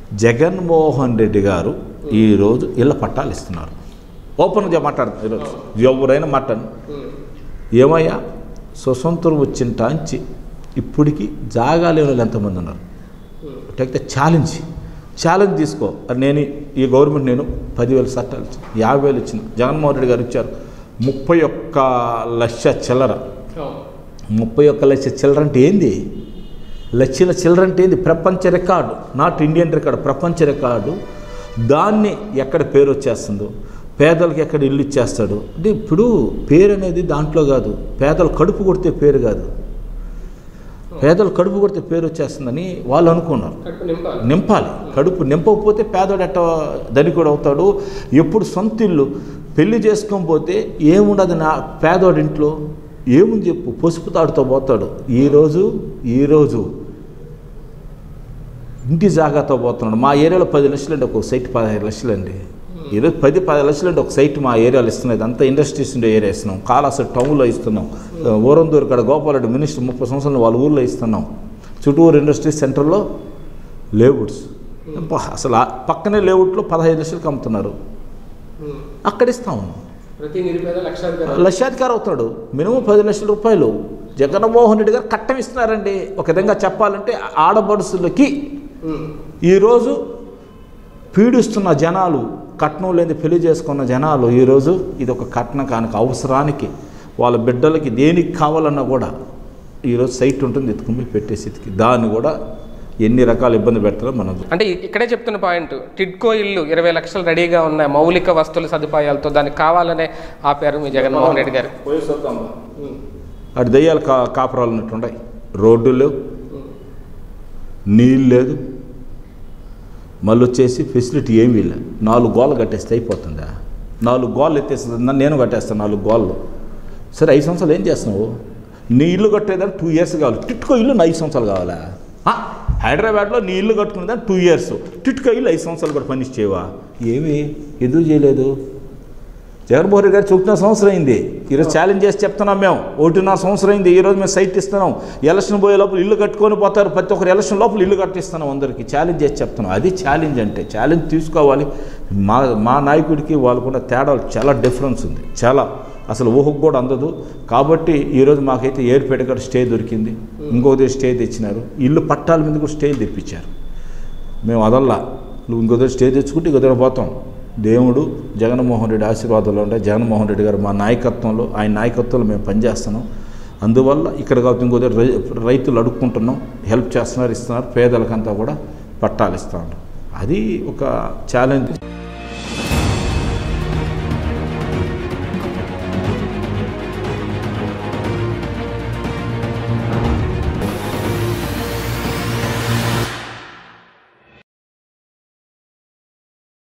జగన్మోహన్ రెడ్డి గారు ఈరోజు ఇళ్ళ పట్టాలు ఇస్తున్నారు ఓపెన్గా మాట్లాడుతున్నారు ఈరోజు ఎవరైనా మాట్లాడు ఏమయ్యా స్వతంత్రం వచ్చిన టాంచి ఇప్పటికి జాగా లేని వాళ్ళు ఎంతమంది ఉన్నారు టేక్ ద ఛాలెంజ్ ఛాలెంజ్ తీసుకో అది నేను ఈ గవర్నమెంట్ నేను పదివేల చట్టాలు ఇచ్చాను యాభై వేలు ఇచ్చింది జగన్మోహన్ రెడ్డి గారు ఇచ్చారు ముప్పై ఒక్క లక్ష చిల్లర ముప్పై ఒక్క లక్ష చిల్లర అంటే ఏంది లక్షల చిల్లర అంటే ఏంది ప్రపంచ రికార్డు నాట్ ఇండియన్ రికార్డు ప్రపంచ రికార్డు దాన్ని ఎక్కడ పేరు వచ్చేస్తుందో పేదలకు ఎక్కడ ఇల్లు ఇచ్చేస్తాడు అంటే ఇప్పుడు పేరు అనేది దాంట్లో కాదు పేదలు కడుపు కొడితే పేరు కాదు పేదలు కడుపు కొడితే పేరు వచ్చేస్తుందని వాళ్ళు అనుకున్నారు కడుపు నింపాలి నింపాలి కడుపు నింపకపోతే పేదోడు ఎట్ట ధనికుడు అవుతాడు ఎప్పుడు సొంత ఇల్లు పెళ్లి చేసుకోకపోతే ఏముండదు నా పేదోడి ఇంట్లో ఏముంది చెప్పు పసుపు తాడుతో పోతాడు ఈరోజు ఈరోజు ఇంటి జాగాతో పోతున్నాడు మా ఏరియాలో పది లక్షలు అండి ఒక సైట్ పదహైదు లక్షలు అండి ఈరోజు పది పది లక్షలు అండి ఒక సైట్ మా ఏరియాలో ఇస్తున్నది అంతా ఇండస్ట్రీస్ ఉండే ఏరియా ఇస్తున్నాం కాలాస టౌన్లో ఇస్తున్నాం ఊరందూరు కాడ గోపాలరెడ్డి మినిస్టర్ ముప్పై సంవత్సరాలు వాళ్ళ ఊర్లో ఇస్తున్నాం చుట్టూరు ఇండస్ట్రీస్ సెంటర్లో లేవుడ్స్ అబ్బా, అసలు ఆ పక్కనే లేవుట్లో పదహైదు లక్షలకు అమ్ముతున్నారు ఉమ్. అక్కడ ఇస్తాము ప్రతి నిరుపేద లక్షాధికారి లక్షాధికారి అవుతాడు మినిమం పది లక్షల రూపాయలు జగన్మోహన్ రెడ్డి గారు కట్టం ఇస్తున్నారండి ఒక విధంగా చెప్పాలంటే ఆడబడుసులకి ఉమ్. ఈరోజు పీడిస్తున్న జనాలు కట్నం లేని పెళ్లి చేసుకున్న జనాలు ఈరోజు ఇది ఒక కట్నం కానుక అవసరానికి వాళ్ళ బిడ్డలకి దేనికి కావాలన్నా కూడా ఈరోజు సైట్ ఉంటుంది ఎత్తుకుని పెట్టే స్థితికి దాన్ని కూడా ఎన్ని రకాల ఇబ్బంది పెడతారో మనం అంటే ఇ- ఇక్కడే చెప్తున్న పాయింట్ టిడ్కో ఇల్లు ఇరవై లక్షలు రెడీగా ఉన్నాయి మౌలిక వస్తువుల సదుపాయాలతో దానికి కావాలనే ఆపారు మీ జగన్మోహన్ రెడ్డి గారు ఉమ్. అటు దయ్యాలు కా కాపురాలు ఉన్నట్టున్నాయి రోడ్డు లేవు ఉమ్. నీళ్ళు లేదు మళ్ళీ వచ్చేసి ఫెసిలిటీ ఏమీ లేదు నాలుగు గోళ్ళు కట్టేస్తే అయిపోతుందా నాలుగు గోళ్ళు ఎత్తేస్తుంది నేను కట్టేస్తాను నాలుగు గోళ్ళు సరే ఐదు సంవత్సరాలు ఏం చేస్తున్నావు నీ ఇల్లు కట్టేదాన్ని టూ ఇయర్స్ కావాలి టిట్కో ఇల్లు నా ఐదు సంవత్సరాలు కావాలా ఆ, హైదరాబాద్లో నీ ఇల్లు కట్టుకునేదాన్ని టూ ఇయర్స్ టిట్కో ఇల్లు ఐదు సంవత్సరాలు కూడా పనిష్ చేయవా ఏమి ఎందుకు చేయలేదు జగన్మోహన్ రెడ్డి గారు చెప్తున్న సంవత్సరం అయింది ఈరోజు ఛాలెంజ్ చేసి చెప్తున్నాం మేము ఒకటిన్నర సంవత్సరం అయింది ఈరోజు మేము సైట్ ఇస్తున్నాం ఎలక్షన్ పోయే లోపల ఇల్లు కట్టుకొని పోతారు ప్రతి ఒక్కరు ఎలక్షన్ లోపల ఇల్లు కట్టిస్తున్నాం అందరికీ ఛాలెంజ్ చేసి చెప్తున్నాం అది ఛాలెంజ్ అంటే ఛాలెంజ్ తీసుకోవాలి మా మా నాయకుడికి వాళ్ళకున్న తేడాలు చాలా డిఫరెన్స్ ఉంది చాలా అసలు ఊహకు కూడా అందదు కాబట్టి ఈరోజు మాకైతే ఏర్పేట కూడా స్టే దొరికింది ఇంకొకటి స్టే తెచ్చినారు ఇల్లు పట్టాల మీద కూడా స్టే తెప్పించారు మేము అదల్లా నువ్వు ఇంకో దగ్గర స్టే తెచ్చుకుంటే ఇంకో దగ్గర పోతాం దేవుడు జగన్మోహన్ రెడ్డి ఆశీర్వాదాలు ఉంటాయి జగన్మోహన్ రెడ్డి గారు మా నాయకత్వంలో ఆయన నాయకత్వంలో మేము పనిచేస్తున్నాం అందువల్ల ఇక్కడ కాదు ఇంకో దగ్గర రై- రైతులు అడుక్కుంటున్నాం హెల్ప్ చేస్తున్నారు ఇస్తున్నారు పేదలకంతా కూడా పట్టాలు ఇస్తున్నారు అది ఒక ఛాలెంజ్